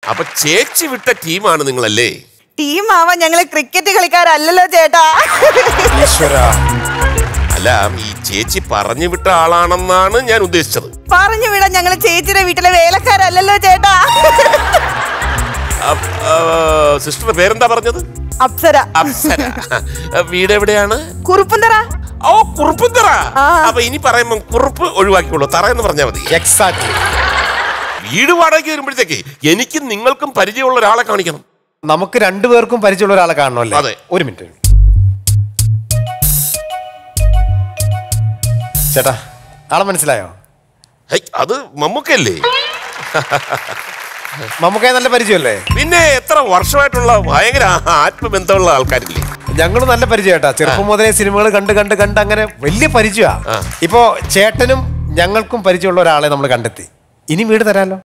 അപ്പൊ ചേച്ചി വിട്ട ടീമാണ് നിങ്ങളല്ലേ ടീം ആവാൻ ഞങ്ങള് ക്രിക്കറ്റ് കളിക്കാരല്ലല്ലോ ചേട്ടാ ഈശ്വര അല്ല ഈ ചേച്ചി പറഞ്ഞു വിട്ട ആളാണെന്നാണ് ഞാൻ ഉദ്ദേശിച്ചത് പറഞ്ഞു വിടാൻ ഞങ്ങള് ചേച്ചിയുടെ വീട്ടിലെ വേലക്കാരല്ലല്ലോ ചേട്ടാ സിസ്റ്ററുടെ പേരെന്താ പറഞ്ഞത് അപ്സര അപ്സര വീട് എവിടെയാണ് കുറുപ്പന്തറ ഓ കുറുപ്പുത്തറ ആ. അപ്പൊ ഇനി പറയുമ്പോ കുറുപ്പ് ഒഴിവാക്കിക്കോളൂ തറ എന്ന് പറഞ്ഞാൽ മതി എക്സാക്ട്ലി വീട് വാടകയ്ക്ക് വരുമ്പോഴത്തേക്ക് എനിക്കും നിങ്ങൾക്കും പരിചയമുള്ള ഒരാളെ കാണിക്കണം നമുക്ക് രണ്ടുപേർക്കും പരിചയമുള്ള ഒരാളെ കാണണമല്ലേ അതെ. ഒരു മിനിറ്റ് ചേട്ടാ ആളെ മനസ്സിലായോ ഹൈ, അത് മമ്മൂക്കല്ലേ നമുക്ക് നല്ല പരിചയമല്ലേ പിന്നെ എത്ര വർഷമായിട്ടുള്ള ഭയങ്കര ആത്മബന്ധമുള്ള ആൾക്കാരില്ലേ ഞങ്ങൾ നല്ല പരിചയം ചേട്ടാ ചെറുപ്പം മുതലേ സിനിമകൾ കണ്ട് കണ്ട് കണ്ട് അങ്ങനെ വലിയ പരിചയമാ ആ. ഇപ്പോ ചേട്ടനും ഞങ്ങൾക്കും പരിചയമുള്ള ഒരാളെ നമ്മൾ കണ്ടെത്തി ഇനി വീട് തരാലോ